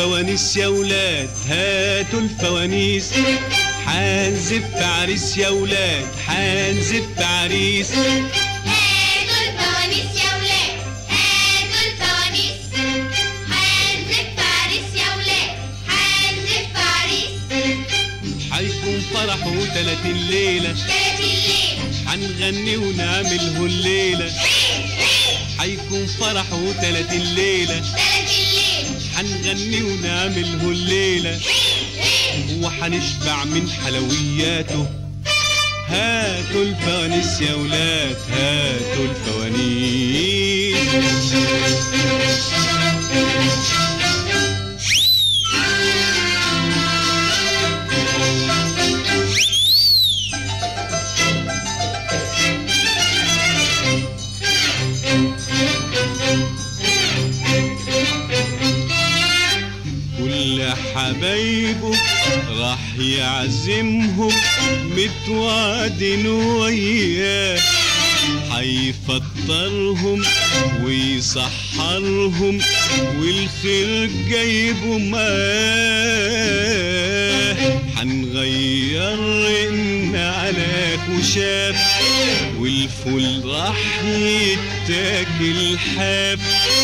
الفوانيس يا ولاد هاتوا الفوانيس حنزف عريس يا ولاد حنزف عريس هاتوا الفوانيس يا ولاد هاتوا الفوانيس هنزف عريس يا ولاد هنزف عريس حيكون فرحه تلات الليلة تلات الليل حنغني ونعمله الليلة حيكون فرحه تلات الليلة تلات الليل حنغني ونعمله الليلة وحنشبع من حلوياته هاتوا الفوانيس يا ولاد هاتوا الفوانيس كل حبايبه راح يعزمهم متوعدين وياه حيفطرهم ويسحرهم والخير جايبه معاه حنغير رقنا على خشاف والفول راح يتاكل حاف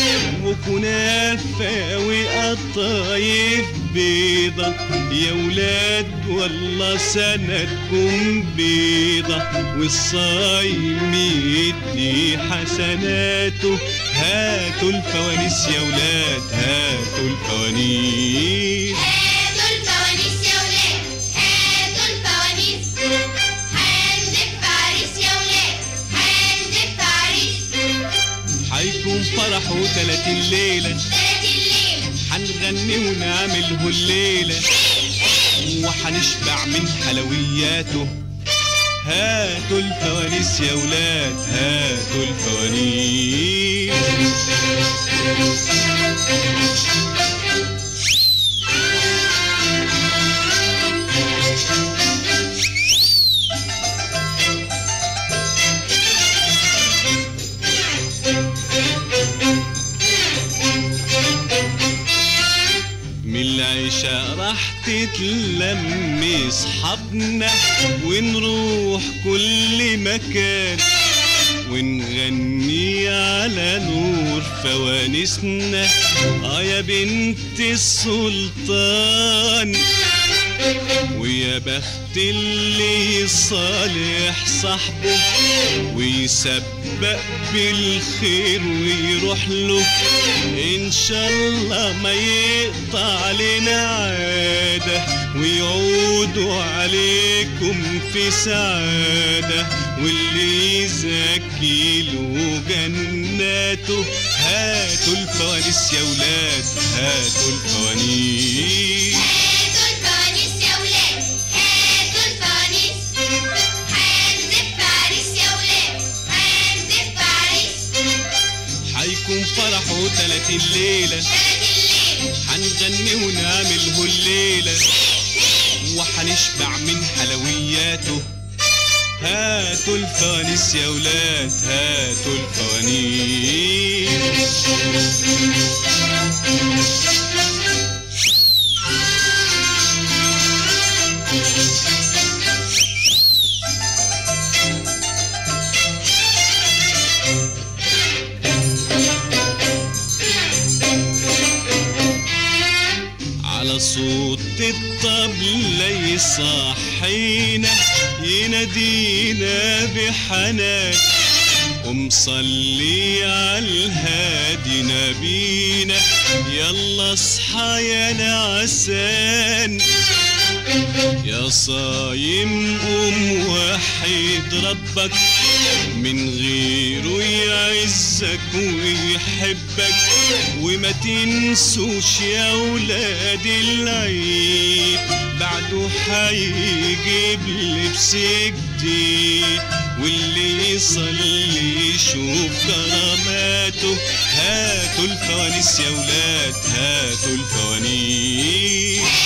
وكنافة وقطايف بيضة يا ولاد والله سندكم بيضة والصايم يدي حسناته هاتوا الفوانيس يا ولاد هاتوا الفوانيس هاتوا الفوانيس يا ولاد هاتوا الفوانيس هنزف عريس يا ولاد هنزف عريس حيكون فرحه تلات الليلة تلات الليل حنغني ونعمله الليلة وحنشبع من حلوياته هاتوا الفوانيس يا ولاد هاتوا الفوانيس من العشاء راح تتلم اصحابنا ونروح كل مكان ونغني على نور فوانيسنا اه يا بنت السلطان ويا بخت اللي يصالح صاحبه ويسبق بالخير ويروح له ان شاء الله ما يقطع علينا عاده ويعودوا عليكم في سعاده واللي يزكي له جناته هاتوا الفوانيس يا ولاد هاتوا الفوانيس هاتوا الفوانيس يا ولاد هاتوا الفوانيس هنزف عريس يا ولاد هنزف عريس حيكون فرحه تلات الليلة تلات الليل حنغني ونعمله الليلة وحنشبع من حلوياته هاتوا الفوانيس يا ولاد هاتوا الفوانيس على صوت الطبلة يصحينا ينادينا بحنان ومصلي على الهادي نبينا يلا اصحى يا نعسان يا صايم قوم وحيد ربك من غيره يعزك ويحبك وما تنسوش يا ولاد العيد بعده حيجيب لبس جديد واللي يصلي يشوف كراماته هاتوا الفوانيس يا ولاد هاتوا الفوانيس